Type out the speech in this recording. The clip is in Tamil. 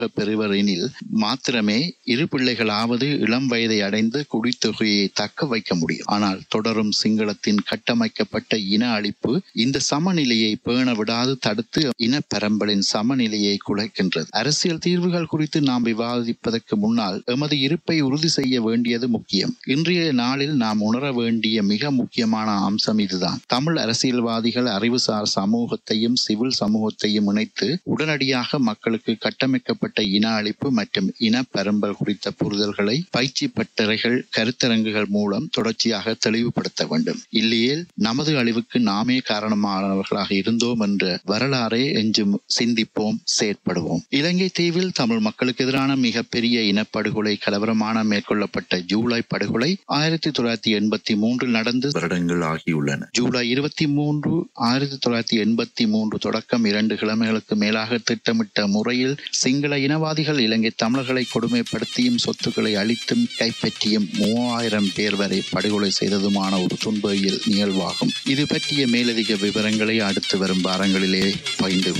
பெறுவரெனில் மாத்திரமே இரு பிள்ளைகளாவது இளம் வயதை அடைந்து குடித்தொகையை தக்க வைக்க முடியும் ஆனால் தொடரும் சிங்களத்தின் கட்டமைக்கப்பட்ட இன அழிப்பு இந்த சமநிலையை பேண விடாது தடுத்து இன பரம்பலின் சமநிலையை குலைக்கின்றது அரசியல் தீர்வுகள் குறித்து நாம் விவாதிப்பதற்கு முன்னால் எமது இருப்பை உறுதி செய்ய வேண்டியது முக்கியம் இன்றைய நாளில் நாம் உணர வேண்டிய மிக முக்கியமான அம்சம் இதுதான் தமிழ் அரசியல்வாதிகள் அறிவுசார் சமூகத்தையும் சிவில் சமூகத்தையும் இணைத்து உடனடியாக மக்களுக்கு கட்டமைக்கப்பட்ட இன அழிப்பு மற்றும் இன பரம்பல் குறித்த புரிதல்களை பயிற்சி பட்டறைகள் கருத்தரங்குகள் மூலம் தொடர்ச்சியாக தெளிவுபடுத்த வேண்டும் இல்லையேல் நமது அழிவுக்கு நாமே காரணமானவர்களாக இருந்தோம் என்ற வரலாறை எஞ்சும் சிந்திப்போம் செயற்படுவோம் இலங்கை தீவில் தமிழ் மக்களுக்கு எதிரான மிகப்பெரிய இனப்படுகொலை கலவரமான மேற்கொள்ளப்பட்ட ஜூலை படுகொலை ஆயிரத்தி தொள்ளாயிரத்தி எண்பத்தி மூன்றில் நடந்து வருடங்கள் ஆகியுள்ளன ஜூலை இருபத்தி மூன்று ஆயிரத்தி தொள்ளாயிரத்தி எண்பத்தி மூன்று தொடக்கம் இரண்டு கிழமைகளுக்கு மேலாக திட்டமிட்ட முறையில் சிங்கள இனவாதிகள் இலங்கை தமிழர்களை கொடுமைப்படுத்தியும் சொத்துக்களை அழித்தும் கைப்பற்றியும் மூவாயிரம் பேர் வரை படுகொலை செய்ததுமான ஒரு துன்பவியல் நிகழ்வாகும் இது பற்றிய மேலதிக விவரங்களை அடுத்து வரும் வாரங்களிலே பகிர்ந்து